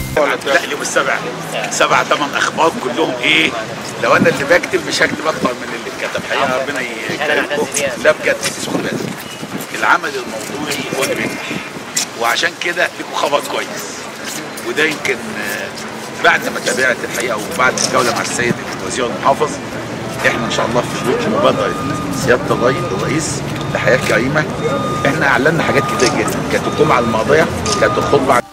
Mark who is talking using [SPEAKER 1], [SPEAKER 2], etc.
[SPEAKER 1] لا اليوم السابع سبع ثمان اخبار كلهم ايه لو انا اللي بكتب مش هكتب اكتر من اللي اتكتب حقيقه ربنا يكرمكم لا بجد خد بالك العمل الموضوعي هو اللي بينجح وعشان كده لكم خبر كويس وده يمكن آه، بعد ما تابعت الحقيقه وبعد الجوله مع السيد الوزير المحافظ احنا ان شاء الله في شروط مبادره سياده الرئيس الرئيس لحياه كريمه احنا اعلنا حاجات كتير جدا كانت الجمعه الماضيه كانت الخطبه